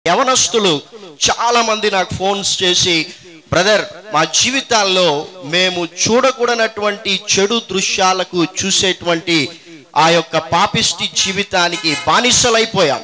యవనస్తులు చాలా మంది నాకు ఫోన్స్ చేసి బ్రదర్ మా జీవితాల్లో మేము చూడకూడనటువంటి చెడు దృశ్యాలకు చూసేటువంటి ఆ యొక్క పాపిష్టి జీవితానికి బానిసలైపోయాం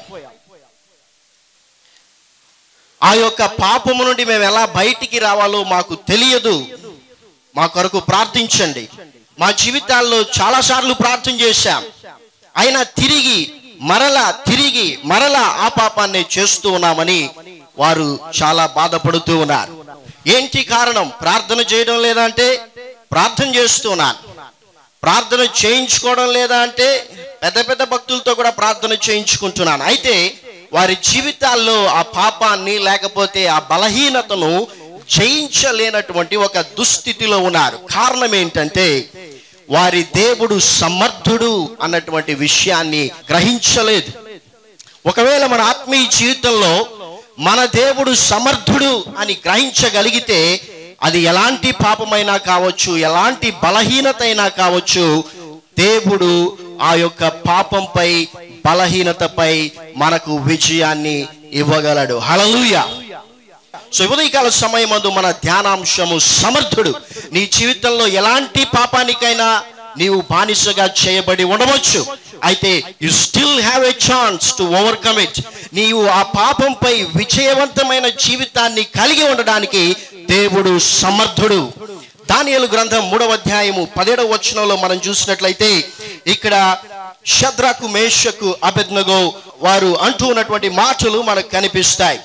ఆ యొక్క పాపము నుండి మేము ఎలా బయటికి రావాలో మాకు తెలియదు మా కొరకు ప్రార్థించండి మా జీవితాల్లో చాలాసార్లు ప్రార్థన చేశాం అయినా తిరిగి మరలా తిరిగి మరలా ఆ పాపాన్ని చేస్తూ ఉన్నామని వారు చాలా బాధపడుతూ ఉన్నారు ఏంటి కారణం ప్రార్థన చేయడం లేదా అంటే ప్రార్థన చేస్తున్నాను ప్రార్థన చేయించుకోవడం లేదా అంటే పెద్ద పెద్ద భక్తులతో కూడా ప్రార్థన చేయించుకుంటున్నాను అయితే వారి జీవితాల్లో ఆ పాపాన్ని లేకపోతే ఆ బలహీనతను జయించలేనటువంటి ఒక దుస్థితిలో ఉన్నారు కారణం ఏంటంటే వారి దేవుడు సమర్థుడు అన్నటువంటి విషయాన్ని గ్రహించలేదు ఒకవేళ మన ఆత్మీయ జీవితంలో మన దేవుడు సమర్థుడు అని గ్రహించగలిగితే అది ఎలాంటి పాపమైనా కావచ్చు ఎలాంటి బలహీనత అయినా కావచ్చు దేవుడు ఆ యొక్క పాపంపై బలహీనతపై మనకు విజయాన్ని ఇవ్వగలడు హలలుయ సో ఉదయకాల సమయమందు మన ధ్యానాంశము సమర్థుడు నీ జీవితంలో ఎలాంటి పాపానికైనా నీవు బానిసగా చేయబడి ఉండవచ్చు అయితే you still have a chance to overcome it నీవు ఆ పాపంపై విజయవంతమైన జీవితాన్ని కలిగి ఉండడానికి దేవుడు సమర్థుడు దానియలు గ్రంథం మూడవ అధ్యాయము పదిహేడవ వచనంలో మనం చూసినట్లయితే ఇక్కడ షద్రకు మేషకు అబెద్నగో వారు అంటూ ఉన్నటువంటి మాటలు మనకు కనిపిస్తాయి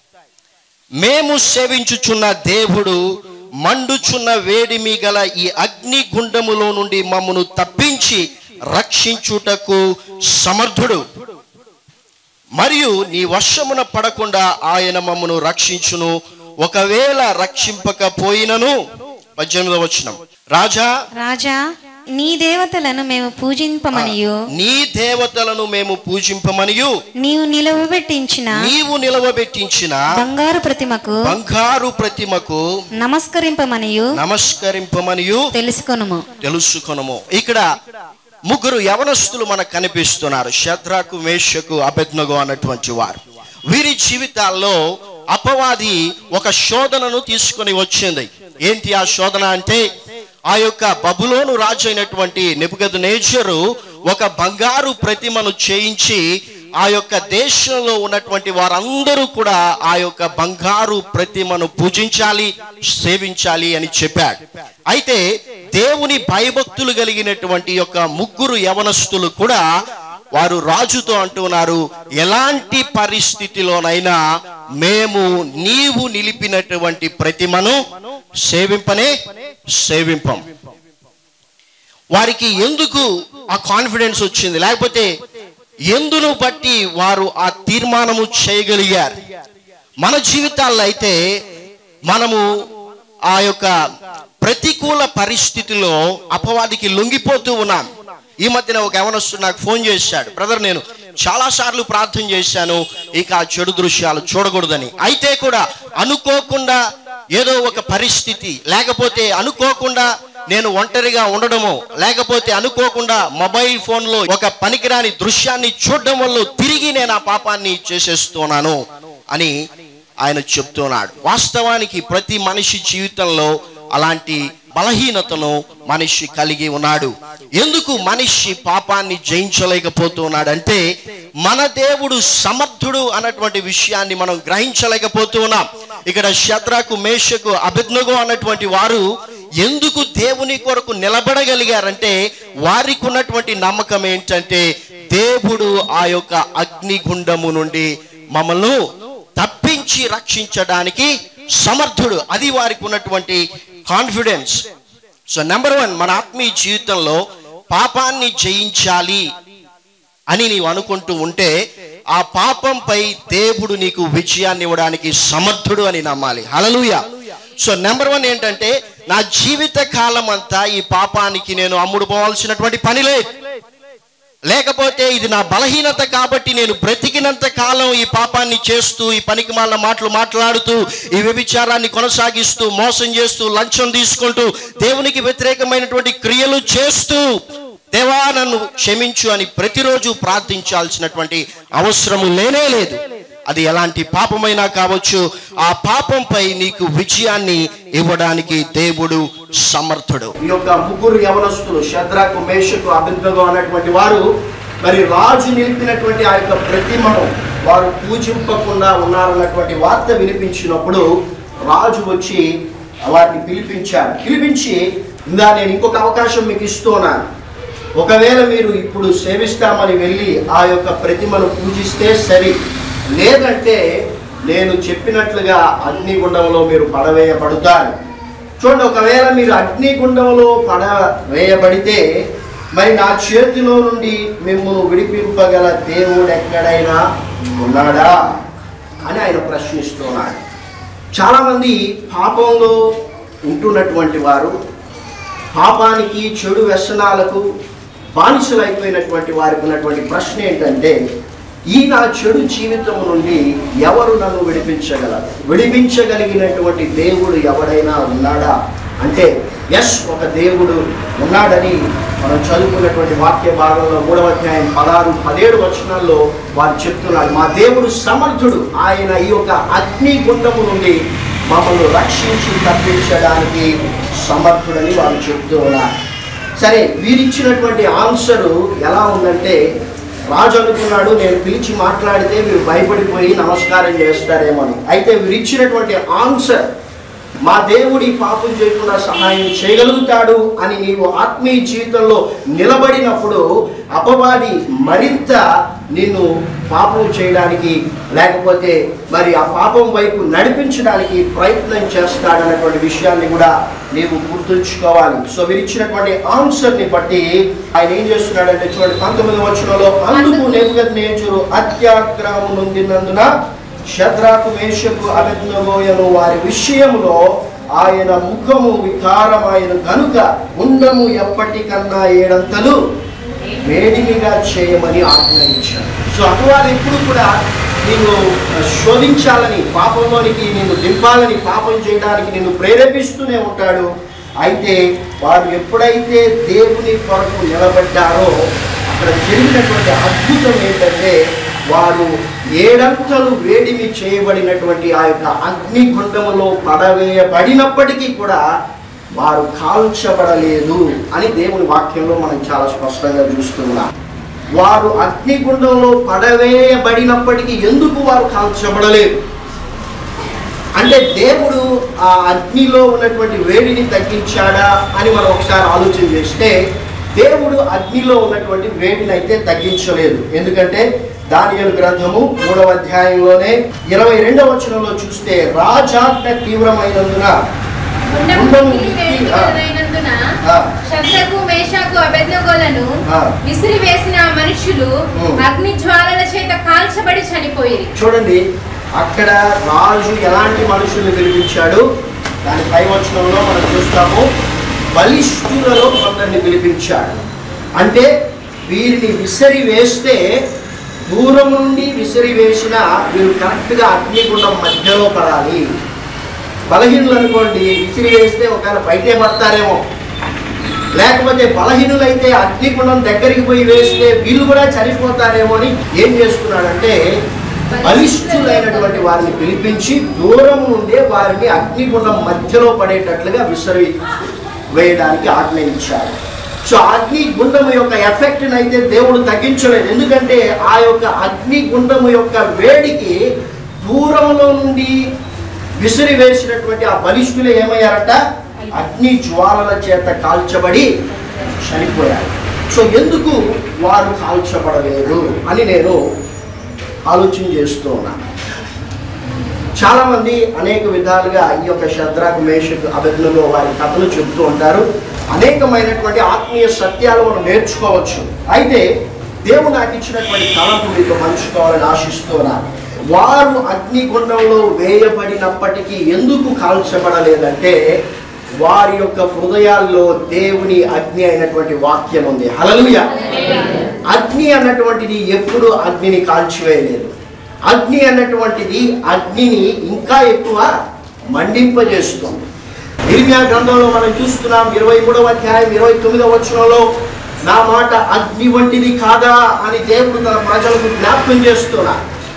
మేము సేవించుచున్న దేవుడు మండుచున్న వేడిమి గల ఈ అగ్ని గుండములో నుండి మమ్మను తప్పించి రక్షించుటకు సమర్థుడు మరియు నీ వర్షమున పడకుండా ఆయన మమ్మను రక్షించును ఒకవేళ రక్షింపకపోయినను పద్దెనిమిదవ వచనం రాజా రాజా నీ దేవతలను మేము పూజింపమనియు నీ దేవతలను మేము పూజింపమనియు నీవు నిలవబెట్టించిన నీవు నిలవబెట్టించిన బంగారు ప్రతిమకు బంగారు ప్రతిమకు నమస్కరింపమనియు నమస్కరింపమనియు తెలుసుకొనుము తెలుసుకొనము ఇక్కడ ముగ్గురు యవనస్తులు మనకు కనిపిస్తున్నారు శత్రాకు మేషకు అభెజ్ఞగు అన్నటువంటి వారు వీరి జీవితాల్లో అపవాది ఒక శోధనను తీసుకొని వచ్చింది ఏంటి ఆ శోధన అంటే ఆ యొక్క బబులోను రాజు అయినటువంటి నెపుగదు నేచరు ఒక బంగారు ప్రతిమను చేయించి ఆ యొక్క దేశంలో ఉన్నటువంటి వారందరూ కూడా ఆ యొక్క బంగారు ప్రతిమను పూజించాలి సేవించాలి అని చెప్పాడు అయితే దేవుని భయభక్తులు కలిగినటువంటి యొక్క ముగ్గురు యవనస్తులు కూడా వారు రాజుతో అంటున్నారు ఎలాంటి పరిస్థితిలోనైనా మేము నీవు నిలిపినటువంటి ప్రతిమను సేవింపనే సేవింపం వారికి ఎందుకు ఆ కాన్ఫిడెన్స్ వచ్చింది లేకపోతే ఎందును బట్టి వారు ఆ తీర్మానము చేయగలిగారు మన జీవితాల్లో అయితే మనము ఆ యొక్క ప్రతికూల పరిస్థితిలో అపవాదికి లొంగిపోతూ ఉన్నాం ఈ మధ్యన ఒక యవనస్తుడు నాకు ఫోన్ చేశాడు బ్రదర్ నేను చాలా సార్లు ప్రార్థన చేశాను ఇక ఆ చెడు దృశ్యాలు చూడకూడదని అయితే కూడా అనుకోకుండా ఏదో ఒక పరిస్థితి లేకపోతే అనుకోకుండా నేను ఒంటరిగా ఉండడము లేకపోతే అనుకోకుండా మొబైల్ ఫోన్లో ఒక పనికిరాని దృశ్యాన్ని చూడడం వల్ల తిరిగి నేను ఆ పాపాన్ని చేసేస్తున్నాను అని ఆయన చెప్తున్నాడు వాస్తవానికి ప్రతి మనిషి జీవితంలో అలాంటి బలహీనతను మనిషి కలిగి ఉన్నాడు ఎందుకు మనిషి పాపాన్ని జయించలేకపోతున్నాడు అంటే మన దేవుడు సమర్థుడు అన్నటువంటి విషయాన్ని మనం గ్రహించలేకపోతూ ఉన్నాం ఇక్కడ శత్రకు మేషకు అభిజ్ఞగు అన్నటువంటి వారు ఎందుకు దేవుని కొరకు నిలబడగలిగారంటే వారికి ఉన్నటువంటి నమ్మకం ఏంటంటే దేవుడు ఆ యొక్క అగ్నిగుండము నుండి మమ్మల్ని తప్పించి రక్షించడానికి సమర్థుడు అది వారికి ఉన్నటువంటి కాన్ఫిడెన్స్ సో నెంబర్ వన్ మన ఆత్మీయ జీవితంలో పాపాన్ని జయించాలి అని నీవు అనుకుంటూ ఉంటే ఆ పాపంపై దేవుడు నీకు విజయాన్ని ఇవ్వడానికి సమర్థుడు అని నమ్మాలి హలలుయ సో నెంబర్ వన్ ఏంటంటే నా జీవిత కాలం అంతా ఈ పాపానికి నేను అమ్ముడు పోవాల్సినటువంటి పని లేదు లేకపోతే ఇది నా బలహీనత కాబట్టి నేను బ్రతికినంత కాలం ఈ పాపాన్ని చేస్తూ ఈ పనికి మాల మాటలు మాట్లాడుతూ ఈ వ్యభిచారాన్ని కొనసాగిస్తూ మోసం చేస్తూ లంచం తీసుకుంటూ దేవునికి వ్యతిరేకమైనటువంటి క్రియలు చేస్తూ దేవా నన్ను క్షమించు అని ప్రతిరోజు ప్రార్థించాల్సినటువంటి అవసరము లేనే లేదు అది ఎలాంటి పాపమైనా కావచ్చు ఆ పాపంపై నీకు విజయాన్ని ఇవ్వడానికి దేవుడు సమర్థుడు ఈ యొక్క ముగ్గురు యవనస్తులు శద్రకు మేషకు అభిజ్ఞగా ఉన్నటువంటి వారు మరి రాజు నిలిపినటువంటి ఆ యొక్క ప్రతిమను వారు పూజింపకుండా ఉన్నారన్నటువంటి వార్త వినిపించినప్పుడు రాజు వచ్చి వారిని పిలిపించాడు పిలిపించి ఇందా నేను ఇంకొక అవకాశం మీకు ఇస్తున్నాను ఒకవేళ మీరు ఇప్పుడు సేవిస్తామని వెళ్ళి ఆ యొక్క ప్రతిమను పూజిస్తే సరి లేదంటే నేను చెప్పినట్లుగా అగ్నిగుండంలో మీరు పడవేయబడుతారు చూడండి ఒకవేళ మీరు అగ్నిగుండంలో పడవేయబడితే మరి నా చేతిలో నుండి మిమ్మల్ని విడిపింపగల దేవుడు ఎక్కడైనా ఉన్నాడా అని ఆయన ప్రశ్నిస్తున్నాడు చాలామంది పాపంలో ఉంటున్నటువంటి వారు పాపానికి చెడు వ్యసనాలకు బానిసలైపోయినటువంటి వారికి ఉన్నటువంటి ప్రశ్న ఏంటంటే ఈ నా చెడు జీవితం నుండి ఎవరు నన్ను విడిపించగలరు విడిపించగలిగినటువంటి దేవుడు ఎవడైనా ఉన్నాడా అంటే ఎస్ ఒక దేవుడు ఉన్నాడని మనం చదువుకున్నటువంటి వాక్య భాగంలో మూడవ అధ్యాయం పదహారు పదిహేడు వచనాల్లో వారు చెప్తున్నారు మా దేవుడు సమర్థుడు ఆయన ఈ యొక్క అగ్ని గుండము నుండి మమ్మల్ని రక్షించి తప్పించడానికి సమర్థుడని వారు చెప్తూ ఉన్నారు సరే వీరిచ్చినటువంటి ఆన్సరు ఎలా ఉందంటే రాజు అనుకున్నాడు నేను పిలిచి మాట్లాడితే మీరు భయపడిపోయి నమస్కారం చేస్తారేమని అయితే వీరిచ్చినటువంటి ఆన్సర్ మా దేవుడి పాపం చేయకుండా సహాయం చేయగలుగుతాడు అని నీవు ఆత్మీయ జీవితంలో నిలబడినప్పుడు అపవాది మరింత నిన్ను పాపం చేయడానికి లేకపోతే మరి ఆ పాపం వైపు నడిపించడానికి ప్రయత్నం చేస్తాడన్నటువంటి విషయాన్ని కూడా నీవు గుర్తుంచుకోవాలి సో వీరిచ్చినటువంటి ఆన్సర్ని బట్టి ఆయన ఏం చేస్తున్నాడంటే చూడండి పంతొమ్మిది వచనంలో అందుకు నెప్పుగత్ నేచురు అత్యాగ్రహము నొందినందున శద్రాకు మేషకు అభిజ్ఞగోయను వారి విషయములో ఆయన ముఖము వికారమైన గనుక ఉండము ఎప్పటికన్నా ఏడంతలు వేడిమిగా చేయమని ఆజ్ఞయించాడు సో అటువారు ఎప్పుడు కూడా నిన్ను శోధించాలని పాపంలోనికి నిన్ను దింపాలని పాపం చేయడానికి నిన్ను ప్రేరేపిస్తూనే ఉంటాడు అయితే వారు ఎప్పుడైతే దేవుని కొరకు నిలబడ్డారో అక్కడ జరిగినటువంటి అద్భుతం ఏంటంటే వారు ఏడంతలు వేడిమి చేయబడినటువంటి ఆ యొక్క అగ్నిగుండములో పడవేయబడినప్పటికీ కూడా వారు కాల్చబడలేదు అని దేవుని వాక్యంలో మనం చాలా స్పష్టంగా చూస్తున్నాం వారు అగ్నిగుండంలో పడవేయబడినప్పటికీ ఎందుకు వారు కాల్చబడలేదు అంటే దేవుడు ఆ అగ్నిలో ఉన్నటువంటి వేడిని తగ్గించాడా అని మనం ఒకసారి ఆలోచన చేస్తే దేవుడు అగ్నిలో ఉన్నటువంటి వేడిని అయితే తగ్గించలేదు ఎందుకంటే దానియలు గ్రంథము మూడవ అధ్యాయంలోనే ఇరవై రెండవ వచనంలో చూస్తే రాజాజ్ఞ తీవ్రమైనందున గుండము గుండము మిక్కిలి మిక్కిలి, ఆ. వేడిగలదైనందున ఆ. శద్రకు మేషాకు అబెద్నగోలను ఆ. విసిరివేసిన ఆ మనుషులు ఉమ్. అగ్ని జ్వాలల చేత కాల్చబడి చనిపోయిరి చూడండి అక్కడ రాజు ఎలాంటి మనుషుల్ని పిలిపించాడు దాని పై వచనంలో మనం చూస్తాము బలిష్ఠులలో కొందరిని పిలిపించాడు అంటే వీరిని విసిరి వేస్తే దూరం నుండి విసిరి వేసిన వీరు కరెక్ట్గా అగ్నిగుండం మధ్యలో పడాలి బలహీనులు అనుకోండి విసిరి వేస్తే ఒకవేళ బయటే పడతారేమో లేకపోతే బలహీనులైతే అగ్నిగుండం దగ్గరికి పోయి వేస్తే వీళ్ళు కూడా చనిపోతారేమో అని ఏం చేస్తున్నాడంటే బలిష్ఠులైనటువంటి వారిని పిలిపించి దూరం నుండే వారిని అగ్నిగుండం మధ్యలో పడేటట్లుగా విసిరి వేయడానికి ఆజ్ఞయించాడు సో అగ్ని గుండము యొక్క ఎఫెక్ట్ని అయితే దేవుడు తగ్గించలేదు ఎందుకంటే ఆ యొక్క అగ్ని గుండము యొక్క వేడికి దూరంలో నుండి విసిరి వేసినటువంటి ఆ బలిష్ఠులు ఏమయ్యారట అగ్ని జ్వాలల చేత కాల్చబడి చనిపోయారు సో ఎందుకు వారు కాల్చబడలేదు అని నేను ఆలోచన చేస్తూ ఉన్నాను చాలామంది అనేక విధాలుగా ఈ యొక్క శద్రాకు మేషకు అభిజ్ఞలో వారి కథలు చెబుతూ ఉంటారు అనేకమైనటువంటి ఆత్మీయ సత్యాలు మనం నేర్చుకోవచ్చు అయితే దేవుడు నాకు ఇచ్చినటువంటి తలంపు మీతో పంచుకోవాలని ఆశిస్తున్నాను వారు అగ్నిగుండంలో వేయబడినప్పటికీ ఎందుకు కాల్చబడలేదంటే వారి యొక్క హృదయాల్లో దేవుని అగ్ని అయినటువంటి వాక్యం ఉంది హలలుయ అగ్ని అన్నటువంటిది ఎప్పుడు అగ్నిని కాల్చివేయలేదు అగ్ని అన్నటువంటిది అగ్నిని ఇంకా ఎక్కువ మండింపజేస్తుంది ఇర్మియా గ్రంథంలో మనం చూస్తున్నాం ఇరవై మూడవ అధ్యాయం ఇరవై తొమ్మిదవ వచనంలో నా మాట అగ్ని వంటిది కాదా అని దేవుడు తన ప్రజలకు జ్ఞాపకం చేస్తున్నా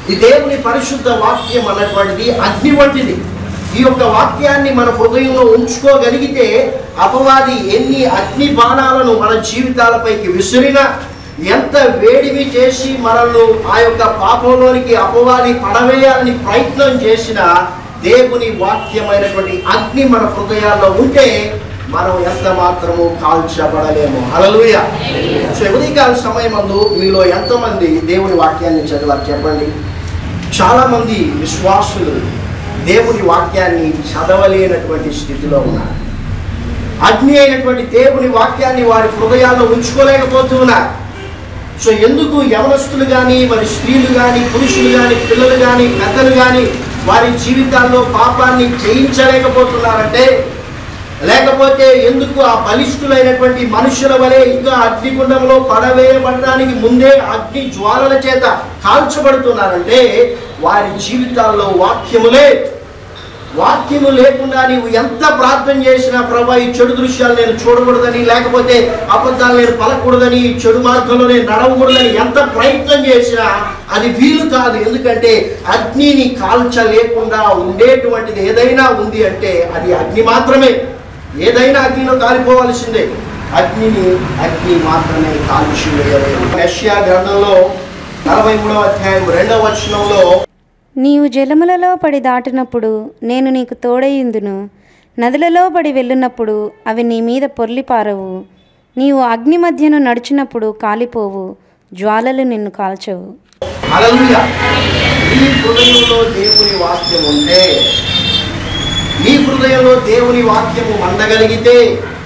ఈ దేవుని పరిశుద్ధ వాక్యం అన్నటువంటిది అగ్ని వంటిది ఈ యొక్క వాక్యాన్ని మన హృదయంలో ఉంచుకోగలిగితే అపవాది ఎన్ని అగ్ని బాణాలను మన జీవితాలపైకి విసిరినా ఎంత వేడిమి చేసి మనల్ని ఆ యొక్క పాపంలోనికి అపవాది పడవేయాలని ప్రయత్నం చేసినా దేవుని వాక్యమైనటువంటి అగ్ని మన హృదయాల్లో ఉంటే మనం ఎంత మాత్రము కాల్చబడలేము హల్లెలూయా సో ఉదయకాల సమయం మందు మీలో ఎంతమంది దేవుని వాక్యాన్ని చదివారు చెప్పండి చాలా మంది విశ్వాసులు దేవుని వాక్యాన్ని చదవలేనటువంటి స్థితిలో ఉన్నారు అగ్ని అయినటువంటి దేవుని వాక్యాన్ని వారి హృదయాల్లో ఉంచుకోలేకపోతున్నారు సో ఎందుకు యవనస్తులు కానీ మరి స్త్రీలు కానీ పురుషులు కానీ పిల్లలు కానీ పెద్దలు కానీ వారి జీవితాల్లో పాపాన్ని జయించలేకపోతున్నారంటే లేకపోతే ఎందుకు ఆ బలిష్ఠులైనటువంటి మనుషుల వలె ఇంకా అగ్నిగుండంలో పడవేయబడడానికి ముందే అగ్ని జ్వాలల చేత కాల్చబడుతున్నారంటే వారి జీవితాల్లో వాక్యములే వాక్యము లేకుండా నీవు ఎంత ప్రార్థన చేసినా ప్రభా ఈ చెడు దృశ్యాలు నేను చూడకూడదని లేకపోతే అబద్ధాలు నేను పలకూడదని ఈ చెడు మార్గంలో నేను నడవకూడదని ఎంత ప్రయత్నం చేసినా అది వీలు కాదు ఎందుకంటే అగ్నిని కాల్చలేకుండా ఉండేటువంటిది ఏదైనా ఉంది అంటే అది అగ్ని మాత్రమే ఏదైనా అగ్నిలో కాలిపోవలసిందే అగ్నిని అగ్ని మాత్రమే కాల్చి వేయలేదు రష్యా గ్రంథంలో నలభై మూడవ అధ్యాయం రెండవ వచనంలో నీవు జలములలో పడి దాటినప్పుడు నేను నీకు తోడయిందును నదులలో పడి వెళ్ళినప్పుడు అవి నీ మీద పొర్లిపారవు నీవు అగ్ని మధ్యను నడిచినప్పుడు కాలిపోవు జ్వాలలు నిన్ను కాల్చవు హల్లెలూయా నీ హృదయంలో దేవుని వాక్యం ఉంటే నీ హృదయంలో దేవుని వాక్యము మండగలిగితే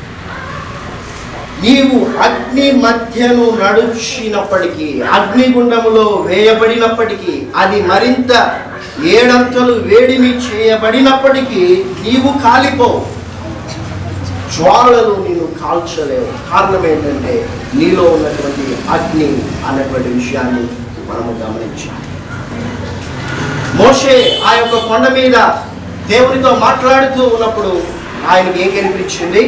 నీవు అగ్ని మధ్యను నడుచినప్పటికీ అగ్నిగుండములో వేయబడినప్పటికీ అది మరింత ఏడంతలు వేడిమి చేయబడినప్పటికీ నీవు కాలిపోవు జ్వాలలు నిన్ను కాల్చలేవు కారణం ఏంటంటే నీలో ఉన్నటువంటి అగ్ని అన్నటువంటి విషయాన్ని మనము గమనించాలి మోషే ఆ యొక్క కొండ మీద దేవునితో మాట్లాడుతూ ఉన్నప్పుడు ఆయనకి ఏం కనిపించింది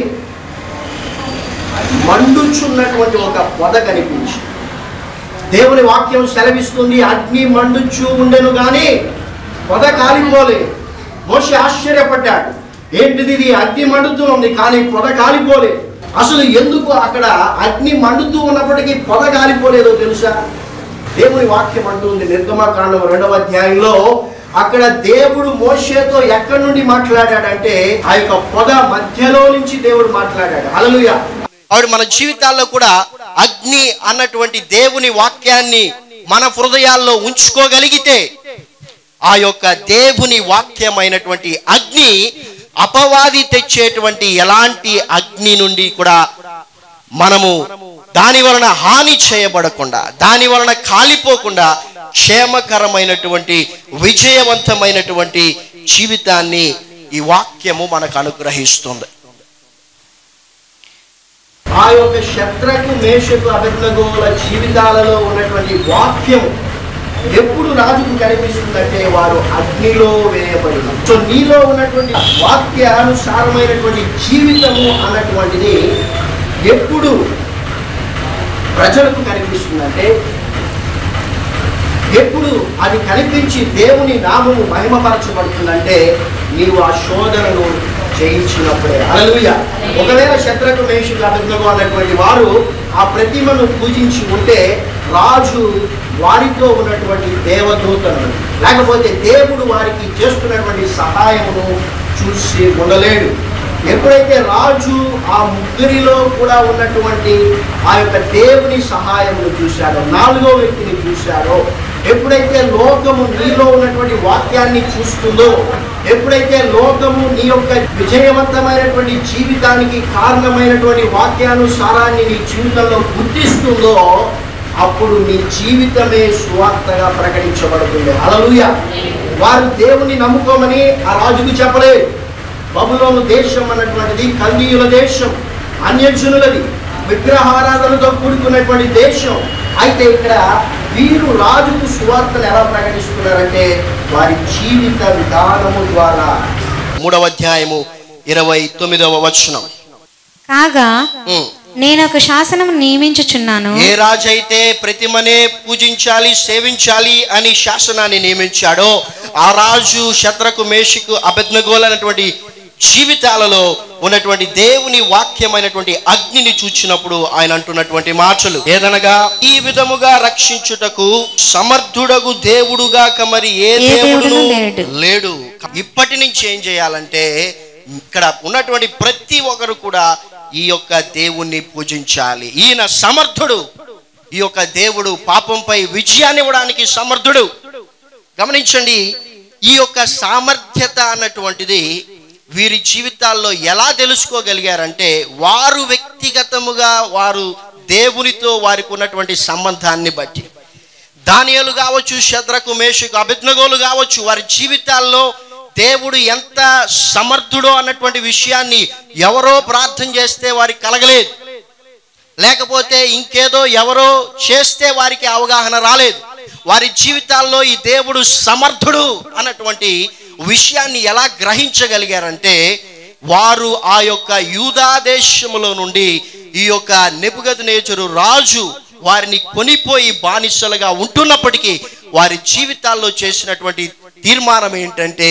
మండుచున్నటువంటి ఒక పొద కనిపించింది దేవుని వాక్యం సెలవిస్తుంది అగ్ని మండుచు ఉండెను కానీ పొద కాలిపోలేదు మోషే ఆశ్చర్యపడ్డాడు ఏంటిది ఇది అగ్ని మండుతూ ఉంది కానీ పొద కాలిపోలేదు అసలు ఎందుకు అక్కడ అగ్ని మండుతూ ఉన్నప్పటికీ పొద కాలిపోలేదో తెలుసా దేవుని వాక్యం అంటుంది నిర్గమకాండం రెండవ అధ్యాయంలో అక్కడ దేవుడు మోషేతో ఎక్కడి నుండి మాట్లాడాడంటే ఆ యొక్క పొద మధ్యలో నుంచి దేవుడు మాట్లాడాడు హల్లెలూయా ఆవిడ మన జీవితాల్లో కూడా అగ్ని అన్నటువంటి దేవుని వాక్యాన్ని మన హృదయాల్లో ఉంచుకోగలిగితే ఆ యొక్క దేవుని వాక్యమైనటువంటి అగ్ని అపవాది తెచ్చేటువంటి ఎలాంటి అగ్ని నుండి కూడా మనము దాని వలన హాని చేయబడకుండా దాని వలన కాలిపోకుండా క్షేమకరమైనటువంటి విజయవంతమైనటువంటి జీవితాన్ని ఈ వాక్యము మనకు అనుగ్రహిస్తుంది ఆ యొక్క శత్రకు మేషకు అభిజ్ఞగోల జీవితాలలో ఉన్నటువంటి వాక్యం ఎప్పుడు రాజుకు కనిపిస్తుందంటే వారు అగ్నిలో వేయబడిన సో నీలో ఉన్నటువంటి వాక్యానుసారమైనటువంటి జీవితము అన్నటువంటిది ఎప్పుడు ప్రజలకు కనిపిస్తుందంటే ఎప్పుడు అది కనిపించి దేవుని నామము మహిమపరచబడుతుందంటే నీవు ఆ శోధనను జయించినప్పుడే అలలుయ ఒకవేళ శత్రుకు మేషుకు అభిజ్ఞము అన్నటువంటి వారు ఆ ప్రతిమను పూజించి ఉంటే రాజు వారితో ఉన్నటువంటి దేవదూతను లేకపోతే దేవుడు వారికి చేస్తున్నటువంటి సహాయమును చూసి ఉండలేడు ఎప్పుడైతే రాజు ఆ ముగ్గురిలో కూడా ఉన్నటువంటి ఆ యొక్క దేవుని సహాయమును చూశాడో నాలుగో వ్యక్తిని చూశాడో ఎప్పుడైతే లోకము నీలో ఉన్నటువంటి వాక్యాన్ని చూస్తుందో ఎప్పుడైతే లోకము నీ యొక్క విజయవంతమైనటువంటి జీవితానికి కారణమైనటువంటి వాక్యానుసారాన్ని నీ జీవితంలో గుర్తిస్తుందో అప్పుడు నీ జీవితమే సువార్తగా ప్రకటించబడుతుంది అలలుయ వారు దేవుని నమ్ముకోమని ఆ రాజుకు చెప్పలేదు బబులోను దేశం అన్నటువంటిది కల్దీయుల దేశం అన్యజనులది విగ్రహారాధనతో కూడుకున్నటువంటి దేశం అయితే ఇక్కడ వీరు రాజుకు సువార్తను ఎలా ప్రకటిస్తున్నారంటే వారి జీవిత విధానము ద్వారా మూడవ అధ్యాయము ఇరవై తొమ్మిదవ వచనం కాగా నేను ఒక శాసనం నియమించుచున్నాను ఏ రాజు అయితే ప్రతిమనే పూజించాలి సేవించాలి అని శాసనాన్ని నియమించాడో ఆ రాజు శత్రకు మేషకు అభిజ్ఞగోలు అనేటువంటి జీవితాలలో ఉన్నటువంటి దేవుని వాక్యమైనటువంటి అగ్నిని చూచినప్పుడు ఆయన అంటున్నటువంటి మాటలు ఏదనగా ఈ విధముగా రక్షించుటకు సమర్థుడగు దేవుడుగా మరి ఏ ఏ దేవుడును దేవుడును లేడు. లేడు ఇప్పటి నుంచి ఏం చేయాలంటే ఇక్కడ ఉన్నటువంటి ప్రతి ఒక్కరు కూడా ఈ యొక్క దేవుణ్ణి పూజించాలి ఈయన సమర్థుడు ఈ యొక్క దేవుడు పాపంపై విజయాన్ని ఇవ్వడానికి సమర్థుడు గమనించండి ఈ యొక్క సామర్థ్యత అన్నటువంటిది వీరి జీవితాల్లో ఎలా తెలుసుకోగలిగారంటే వారు వ్యక్తిగతముగా వారు దేవునితో వారికి ఉన్నటువంటి సంబంధాన్ని బట్టి దానియలు కావచ్చు శద్రకు మేషకు అభిజ్ఞగోలు కావచ్చు వారి జీవితాల్లో దేవుడు ఎంత సమర్థుడో అన్నటువంటి విషయాన్ని ఎవరో ప్రార్థన చేస్తే వారికి కలగలేదు లేకపోతే ఇంకేదో ఎవరో చేస్తే వారికి అవగాహన రాలేదు వారి జీవితాల్లో ఈ దేవుడు సమర్థుడు అన్నటువంటి విషయాన్ని ఎలా గ్రహించగలిగారంటే వారు ఆ యొక్క యూదా దేశములో నుండి ఈ యొక్క నెపుగద నేచరు రాజు వారిని కొనిపోయి బానిసలుగా ఉంటున్నప్పటికీ వారి జీవితాల్లో చేసినటువంటి తీర్మానం ఏంటంటే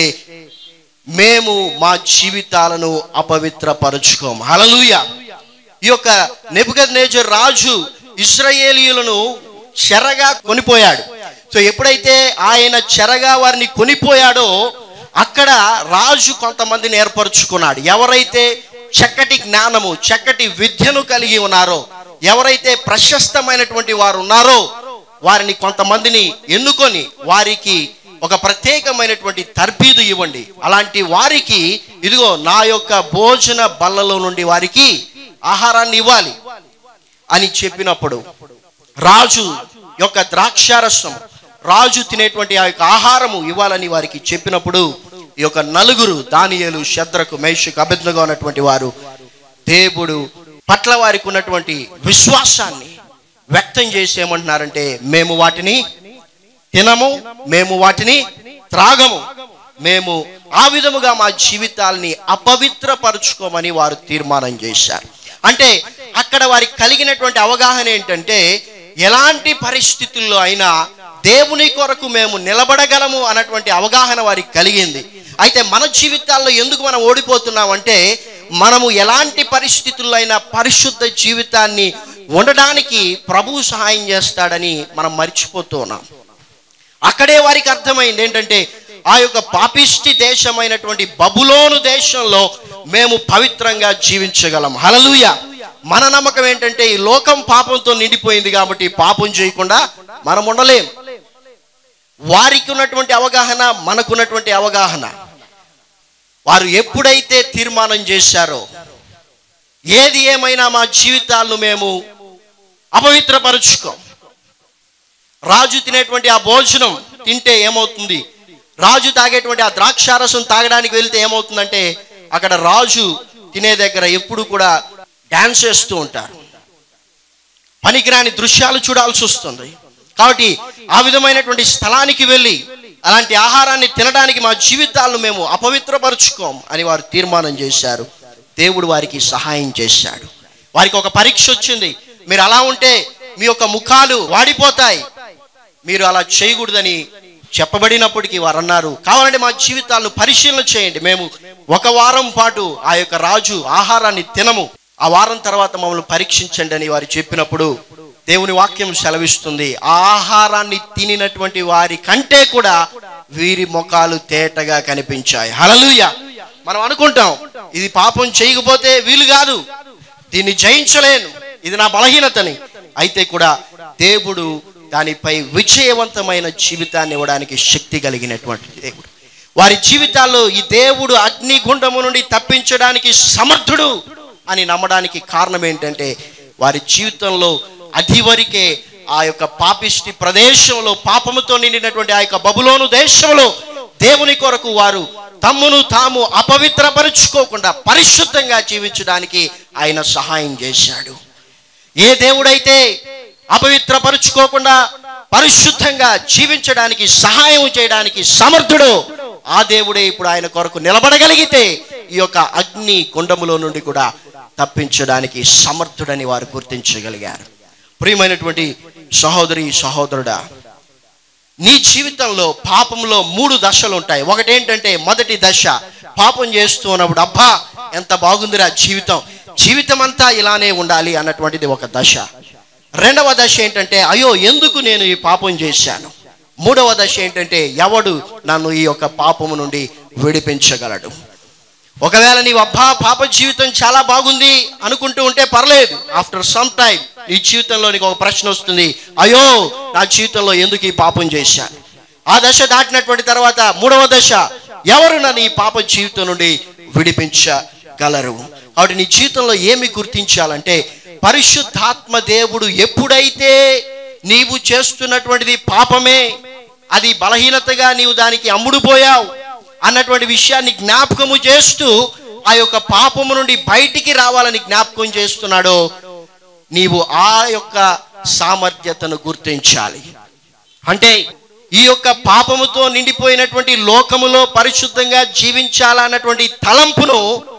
మేము మా జీవితాలను అపవిత్రపరచుకోము హలలుయ ఈ యొక్క నెబుకద్నేజర్ రాజు ఇస్రాయేలీయులను చెరగా కొనిపోయాడు సో ఎప్పుడైతే ఆయన చెరగా వారిని కొనిపోయాడో అక్కడ రాజు కొంతమందిని ఏర్పరచుకున్నాడు ఎవరైతే చక్కటి జ్ఞానము చక్కటి విద్యను కలిగి ఉన్నారో ఎవరైతే ప్రశస్తమైనటువంటి వారు ఉన్నారో వారిని కొంతమందిని ఎన్నుకొని వారికి ఒక ప్రత్యేకమైనటువంటి తర్బీదు ఇవ్వండి అలాంటి వారికి ఇదిగో నా యొక్క భోజన బల్లలో నుండి వారికి ఆహారాన్ని ఇవ్వాలి అని చెప్పినప్పుడు రాజు యొక్క ద్రాక్షారసం రాజు తినేటువంటి ఆ యొక్క ఆహారము ఇవ్వాలని వారికి చెప్పినప్పుడు ఈ యొక్క నలుగురు దానియేలు శద్రకు మేషకు అభిజ్ఞగా ఉన్నటువంటి వారు దేవుడు పట్ల వారికి ఉన్నటువంటి విశ్వాసాన్ని వ్యక్తం చేసి ఏమంటున్నారంటే మేము వాటిని తినము మేము వాటిని త్రాగము మేము ఆ విధముగా మా జీవితాల్ని అపవిత్రపరుచుకోమని వారు తీర్మానం చేశారు అంటే అక్కడ వారికి కలిగినటువంటి అవగాహన ఏంటంటే ఎలాంటి పరిస్థితుల్లో అయినా దేవుని కొరకు మేము నిలబడగలము అన్నటువంటి అవగాహన వారికి కలిగింది అయితే మన జీవితాల్లో ఎందుకు మనం ఓడిపోతున్నామంటే మనము ఎలాంటి పరిస్థితుల్లో అయినా పరిశుద్ధ జీవితాన్ని ఉండడానికి ప్రభువు సహాయం చేస్తాడని మనం మర్చిపోతూ ఉన్నాం అక్కడే వారికి అర్థమైంది ఏంటంటే ఆ యొక్క పాపిష్టి దేశమైనటువంటి బబులోను దేశంలో మేము పవిత్రంగా జీవించగలం హలలుయ మన నమ్మకం ఏంటంటే ఈ లోకం పాపంతో నిండిపోయింది కాబట్టి పాపం చేయకుండా మనం ఉండలేం వారికి ఉన్నటువంటి అవగాహన మనకున్నటువంటి అవగాహన వారు ఎప్పుడైతే తీర్మానం చేశారో ఏది ఏమైనా మా జీవితాలను మేము అపవిత్రపరుచుకోం రాజు తినేటువంటి ఆ భోజనం తింటే ఏమవుతుంది రాజు తాగేటువంటి ఆ ద్రాక్షారసం తాగడానికి వెళ్తే ఏమవుతుందంటే అక్కడ రాజు తినే దగ్గర ఎప్పుడు కూడా డాన్స్ చేస్తూ ఉంటారు పనికిరాని దృశ్యాలు చూడాల్సి వస్తుంది కాబట్టి ఆ విధమైనటువంటి స్థలానికి వెళ్ళి అలాంటి ఆహారాన్ని తినడానికి మా జీవితాలను మేము అపవిత్రపరుచుకోం అని వారు తీర్మానం చేశారు దేవుడు వారికి సహాయం చేశాడు వారికి ఒక పరీక్ష వచ్చింది మీరు అలా ఉంటే మీ యొక్క ముఖాలు వాడిపోతాయి మీరు అలా చేయకూడదని చెప్పబడినప్పటికీ వారు అన్నారు కావాలంటే మా జీవితాలను పరిశీలన చేయండి మేము ఒక వారం పాటు ఆ యొక్క రాజు ఆహారాన్ని తినము ఆ వారం తర్వాత మమ్మల్ని పరీక్షించండి అని వారు చెప్పినప్పుడు దేవుని వాక్యం సెలవిస్తుంది ఆ ఆహారాన్ని తినినటువంటి వారి కంటే కూడా వీరి ముఖాలు తేటగా కనిపించాయి హలలుయ మనం అనుకుంటాం ఇది పాపం చేయకపోతే వీలు కాదు దీన్ని జయించలేను ఇది నా బలహీనతని అయితే కూడా దేవుడు దానిపై విజయవంతమైన జీవితాన్ని ఇవ్వడానికి శక్తి కలిగినటువంటి దేవుడు వారి జీవితాల్లో ఈ దేవుడు అగ్నిగుండము నుండి తప్పించడానికి సమర్థుడు అని నమ్మడానికి కారణం ఏంటంటే వారి జీవితంలో అది వరకే ఆ యొక్క పాపిష్టి ప్రదేశంలో పాపముతో నిండినటువంటి ఆ యొక్క బబులోను దేశంలో దేవుని కొరకు వారు తమ్మును తాము అపవిత్రపరుచుకోకుండా పరిశుద్ధంగా జీవించడానికి ఆయన సహాయం చేశాడు ఏ దేవుడైతే అపవిత్రపరుచుకోకుండా పరిశుద్ధంగా జీవించడానికి సహాయం చేయడానికి సమర్థుడు ఆ దేవుడే ఇప్పుడు ఆయన కొరకు నిలబడగలిగితే ఈ యొక్క అగ్ని గుండములో నుండి కూడా తప్పించడానికి సమర్థుడని వారు గుర్తించగలిగారు ప్రియమైనటువంటి సహోదరి సహోదరుడా నీ జీవితంలో పాపంలో మూడు దశలు ఉంటాయి ఒకటి ఏంటంటే మొదటి దశ పాపం చేస్తూ ఉన్నప్పుడు అబ్బా ఎంత బాగుందిరా జీవితం జీవితం అంతా ఇలానే ఉండాలి అన్నటువంటిది ఒక దశ రెండవ దశ ఏంటంటే అయ్యో ఎందుకు నేను ఈ పాపం చేశాను మూడవ దశ ఏంటంటే ఎవడు నన్ను ఈ యొక్క పాపము నుండి విడిపించగలడు ఒకవేళ నీవు అబ్బా పాప జీవితం చాలా బాగుంది అనుకుంటూ ఉంటే పర్లేదు ఆఫ్టర్ సమ్ టైం నీ జీవితంలో నీకు ఒక ప్రశ్న వస్తుంది అయ్యో నా జీవితంలో ఎందుకు ఈ పాపం చేశాను ఆ దశ దాటినటువంటి తర్వాత మూడవ దశ ఎవరు నన్ను ఈ పాప జీవితం నుండి విడిపించగలరు కాబట్టి నీ జీవితంలో ఏమి గుర్తించాలంటే పరిశుద్ధాత్మ దేవుడు ఎప్పుడైతే నీవు చేస్తున్నటువంటిది పాపమే అది బలహీనతగా నీవు దానికి అమ్ముడుపోయావు అన్నటువంటి విషయాన్ని జ్ఞాపకము చేస్తూ ఆ యొక్క పాపము నుండి బయటికి రావాలని జ్ఞాపకం చేస్తున్నాడో నీవు ఆ యొక్క సామర్థ్యతను గుర్తించాలి అంటే ఈ యొక్క పాపముతో నిండిపోయినటువంటి లోకములో పరిశుద్ధంగా జీవించాలన్నటువంటి తలంపును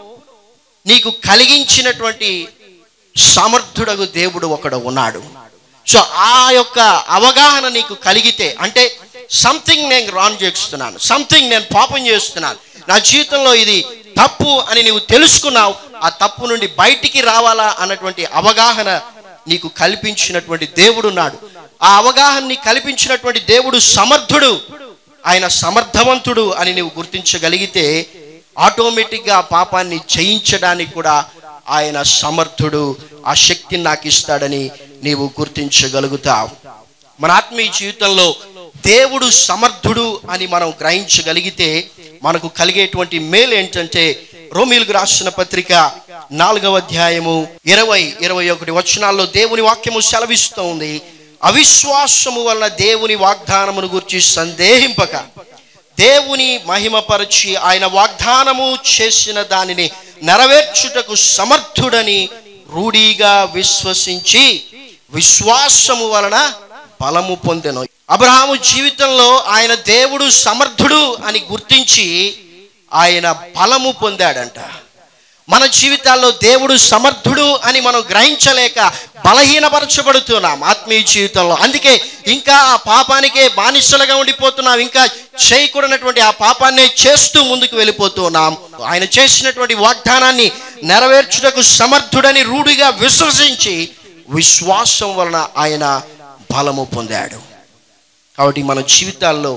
నీకు కలిగించినటువంటి సమర్థుడగు దేవుడు ఒకడు ఉన్నాడు సో ఆ యొక్క అవగాహన నీకు కలిగితే అంటే సంథింగ్ నేను రాంగ్ చేస్తున్నాను సంథింగ్ నేను పాపం చేస్తున్నాను నా జీవితంలో ఇది తప్పు అని నీవు తెలుసుకున్నావు ఆ తప్పు నుండి బయటికి రావాలా అన్నటువంటి అవగాహన నీకు కల్పించినటువంటి దేవుడు ఉన్నాడు ఆ అవగాహనని కల్పించినటువంటి దేవుడు సమర్థుడు ఆయన సమర్థవంతుడు అని నీవు గుర్తించగలిగితే ఆటోమేటిక్గా ఆ పాపాన్ని జయించడానికి కూడా ఆయన సమర్థుడు ఆ శక్తిని నాకు ఇస్తాడని నీవు గుర్తించగలుగుతావు మన ఆత్మీయ జీవితంలో దేవుడు సమర్థుడు అని మనం గ్రహించగలిగితే మనకు కలిగేటువంటి మేలు ఏంటంటే రోమిలకు రాసిన పత్రిక నాలుగవ అధ్యాయము ఇరవై ఇరవై ఒకటి వచనాల్లో దేవుని వాక్యము సెలవిస్తూ ఉంది అవిశ్వాసము వలన దేవుని వాగ్దానమును గురించి సందేహింపక దేవుని మహిమపరచి ఆయన వాగ్దానము చేసిన దానిని నెరవేర్చుటకు సమర్థుడని రూఢీగా విశ్వసించి విశ్వాసము వలన బలము పొందెను అబ్రహాము జీవితంలో ఆయన దేవుడు సమర్థుడు అని గుర్తించి ఆయన బలము పొందాడంట మన జీవితాల్లో దేవుడు సమర్థుడు అని మనం గ్రహించలేక బలహీనపరచబడుతున్నాం ఆత్మీయ జీవితంలో అందుకే ఇంకా ఆ పాపానికే బానిసలుగా ఉండిపోతున్నాం ఇంకా చేయకూడనటువంటి ఆ పాపాన్నే చేస్తూ ముందుకు వెళ్ళిపోతున్నాం ఆయన చేసినటువంటి వాగ్దానాన్ని నెరవేర్చుటకు సమర్థుడని రూఢిగా విశ్వసించి విశ్వాసం వలన ఆయన బలము పొందాడు కాబట్టి మన జీవితాల్లో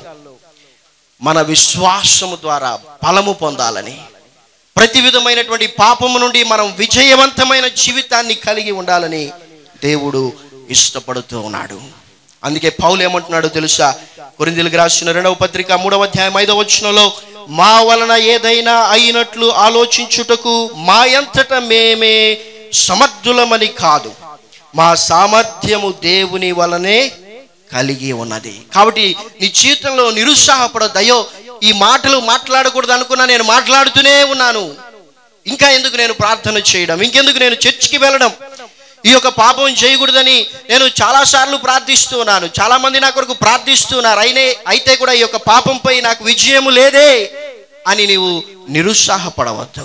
మన విశ్వాసము ద్వారా బలము పొందాలని ప్రతి విధమైనటువంటి పాపము నుండి మనం విజయవంతమైన జీవితాన్ని కలిగి ఉండాలని దేవుడు ఇష్టపడుతూ ఉన్నాడు అందుకే పౌలు ఏమంటున్నాడో తెలుసా కొరిందులకు రాసిన రెండవ పత్రిక మూడవ అధ్యాయం ఐదవ వచనంలో మా వలన ఏదైనా అయినట్లు ఆలోచించుటకు మా ఎంతట మేమే సమర్థులమని కాదు మా సామర్థ్యము దేవుని వలనే కలిగి ఉన్నది కాబట్టి నీ జీవితంలో నిరుత్సాహపడొద్దు ఈ మాటలు మాట్లాడకూడదు అనుకున్నా నేను మాట్లాడుతూనే ఉన్నాను ఇంకా ఎందుకు నేను ప్రార్థన చేయడం ఇంకెందుకు నేను చర్చికి వెళ్ళడం ఈ యొక్క పాపం చేయకూడదని నేను చాలాసార్లు ప్రార్థిస్తూ ఉన్నాను చాలా మంది నా కొరకు ప్రార్థిస్తున్నారు అయినే అయితే కూడా ఈ యొక్క పాపంపై నాకు విజయము లేదే అని నీవు నిరుత్సాహపడవద్దు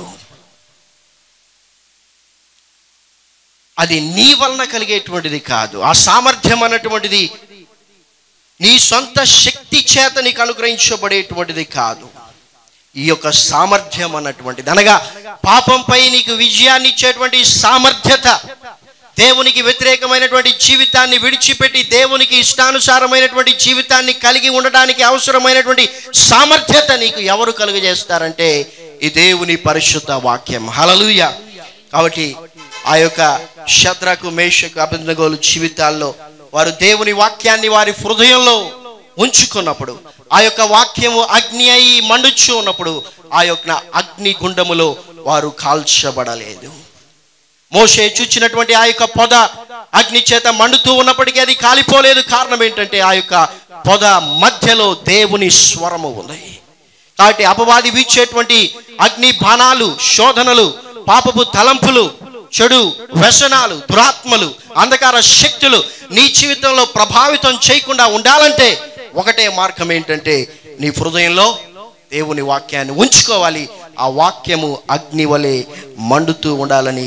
అది నీ వలన కలిగేటువంటిది కాదు ఆ సామర్థ్యం అన్నటువంటిది నీ సొంత శక్తి చేత నీకు అనుగ్రహించబడేటువంటిది కాదు ఈ యొక్క సామర్థ్యం అన్నటువంటిది అనగా పాపంపై నీకు విజయాన్ని ఇచ్చేటువంటి సామర్థ్యత దేవునికి వ్యతిరేకమైనటువంటి జీవితాన్ని విడిచిపెట్టి దేవునికి ఇష్టానుసారమైనటువంటి జీవితాన్ని కలిగి ఉండడానికి అవసరమైనటువంటి సామర్థ్యత నీకు ఎవరు కలుగజేస్తారంటే ఈ దేవుని పరిశుద్ధ వాక్యం హలలుయ కాబట్టి ఆ యొక్క శత్రకు మేషకు అభినందగోలు జీవితాల్లో వారు దేవుని వాక్యాన్ని వారి హృదయంలో ఉంచుకున్నప్పుడు ఆ యొక్క వాక్యము అగ్ని అయి మండుచు ఉన్నప్పుడు ఆ యొక్క అగ్ని గుండములో వారు కాల్చబడలేదు మోషే చూచినటువంటి ఆ యొక్క పొద అగ్ని చేత మండుతూ ఉన్నప్పటికీ అది కాలిపోలేదు కారణం ఏంటంటే ఆ యొక్క పొద మధ్యలో దేవుని స్వరము ఉంది కాబట్టి అపవాది వీచేటువంటి అగ్ని బాణాలు శోధనలు పాపపు తలంపులు చెడు వ్యసనాలు దురాత్మలు అంధకార శక్తులు నీ జీవితంలో ప్రభావితం చేయకుండా ఉండాలంటే ఒకటే మార్గం ఏంటంటే నీ హృదయంలో దేవుని వాక్యాన్ని ఉంచుకోవాలి ఆ వాక్యము అగ్ని వలె మండుతూ ఉండాలని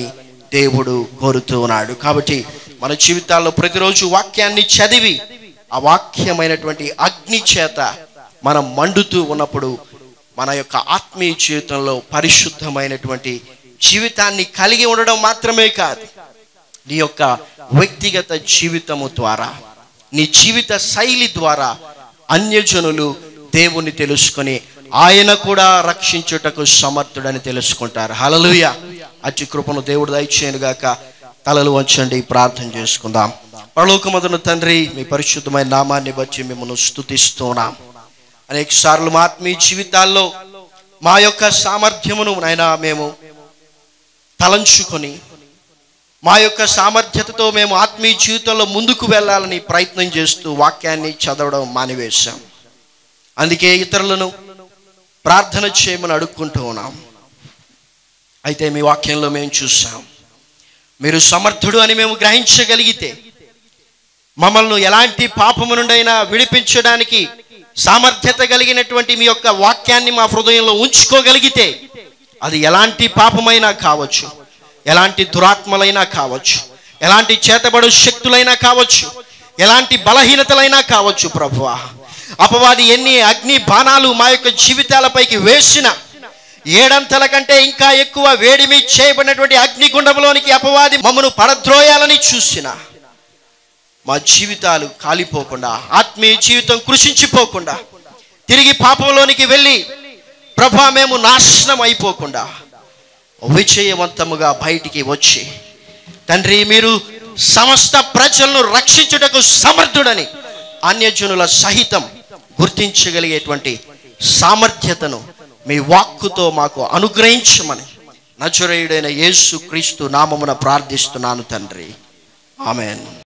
దేవుడు కోరుతూ ఉన్నాడు కాబట్టి మన జీవితాల్లో ప్రతిరోజు వాక్యాన్ని చదివి ఆ వాక్యమైనటువంటి అగ్ని చేత మనం మండుతూ ఉన్నప్పుడు మన యొక్క ఆత్మీయ జీవితంలో పరిశుద్ధమైనటువంటి జీవితాన్ని కలిగి ఉండడం మాత్రమే కాదు నీ యొక్క వ్యక్తిగత జీవితము ద్వారా నీ జీవిత శైలి ద్వారా అన్యజనులు దేవుని తెలుసుకొని ఆయన కూడా రక్షించుటకు సమర్థుడని తెలుసుకుంటారు హలలుయ అతి కృపను దేవుడు దయచేయను గాక తలలు వంచండి ప్రార్థన చేసుకుందాం పరలోకమదున తండ్రి మీ పరిశుద్ధమైన నామాన్ని బట్టి మిమ్మల్ని స్తుతిస్తున్నాం అనేక సార్లు మా ఆత్మీయ జీవితాల్లో మా యొక్క సామర్థ్యమును నైనా మేము తలంచుకొని మా యొక్క సామర్థ్యతతో మేము ఆత్మీయ జీవితంలో ముందుకు వెళ్ళాలని ప్రయత్నం చేస్తూ వాక్యాన్ని చదవడం మానివేశాం అందుకే ఇతరులను ప్రార్థన చేయమని అడుక్కుంటూ ఉన్నాం అయితే మీ వాక్యంలో మేము చూసాం మీరు సమర్థుడు అని మేము గ్రహించగలిగితే మమ్మల్ని ఎలాంటి పాపము నుండైనా విడిపించడానికి సామర్థ్యత కలిగినటువంటి మీ యొక్క వాక్యాన్ని మా హృదయంలో ఉంచుకోగలిగితే అది ఎలాంటి పాపమైనా కావచ్చు ఎలాంటి దురాత్మలైనా కావచ్చు ఎలాంటి చేతబడు శక్తులైనా కావచ్చు ఎలాంటి బలహీనతలైనా కావచ్చు ప్రభువా అపవాది ఎన్ని అగ్ని బాణాలు మా యొక్క జీవితాలపైకి వేసిన ఏడంతల కంటే ఇంకా ఎక్కువ వేడిమి చేయబడినటువంటి అగ్నిగుండంలోనికి అపవాది మమ్మను పడద్రోయాలని చూసిన మా జీవితాలు కాలిపోకుండా ఆత్మీయ జీవితం కృషించిపోకుండా తిరిగి పాపంలోనికి వెళ్ళి ప్రభా మేము నాశనం అయిపోకుండా విజయవంతముగా బయటికి వచ్చి తండ్రి మీరు సమస్త ప్రజలను రక్షించుటకు సమర్థుడని అన్యజనుల సహితం గుర్తించగలిగేటువంటి సామర్థ్యతను మీ వాక్కుతో మాకు అనుగ్రహించమని నచురేయుడైన యేసు క్రీస్తు నామమున ప్రార్థిస్తున్నాను తండ్రి ఆమెన్